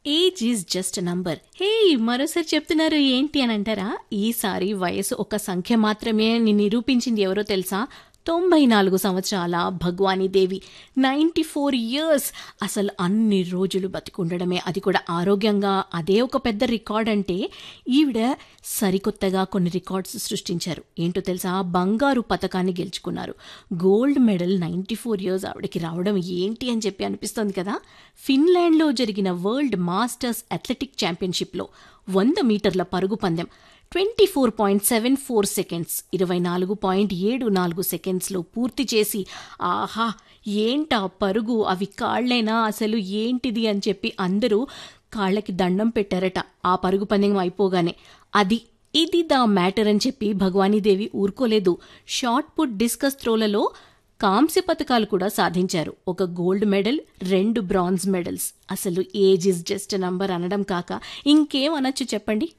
age is just number hey మరోసారి చెప్తున్నారు ఏంటి అని అంటారా ఈసారి వయసు ఒక సంఖ్య మాత్రమే అని నిరూపించింది ఎవరో తెలుసా తొంభై నాలుగు సంవత్సరాల Bhagwani Devi ninety four years అసలు అన్ని రోజులు బతికుండడమే అది కూడా ఆరోగ్యంగా అదే ఒక పెద్ద రికార్డ్ అంటే ఈవిడ సరికొత్తగా కొన్ని రికార్డ్స్ సృష్టించారు ఏంటో తెలుసా బంగారు పథకాన్ని గెలుచుకున్నారు gold medal ninety four years ఆవిడకి రావడం ఏంటి అని చెప్పి అనిపిస్తోంది కదా ఫిన్లాండ్లో జరిగిన వరల్డ్ మాస్టర్స్ అథ్లెటిక్ ఛాంపియన్షిప్లో వంద మీటర్ల పరుగు పందెం twenty four point seven four seconds ఇరవై నాలుగు పాయింట్ ఏడు నాలుగు సెకండ్స్లో పూర్తి చేసి ఆహా ఏంటా పరుగు అవి కాళ్లేనా అసలు ఏంటిది అని చెప్పి అందరూ కాళ్ళకి దండం పెట్టారట ఆ పరుగు పందెం అయిపోగానే అది ఇది ద మ్యాటర్ అని చెప్పి భగవానీదేవి ఊరుకోలేదు షార్ట్ పుట్ డిస్కస్ త్రోలలో కాంస్య పథకాలు కూడా సాధించారు ఒక గోల్డ్ మెడల్ రెండు బ్రాంజ్ మెడల్స్ అసలు ఏజ్ ఇస్ జస్ట్ నంబర్ అనడం కాక ఇంకేం అనొచ్చు చెప్పండి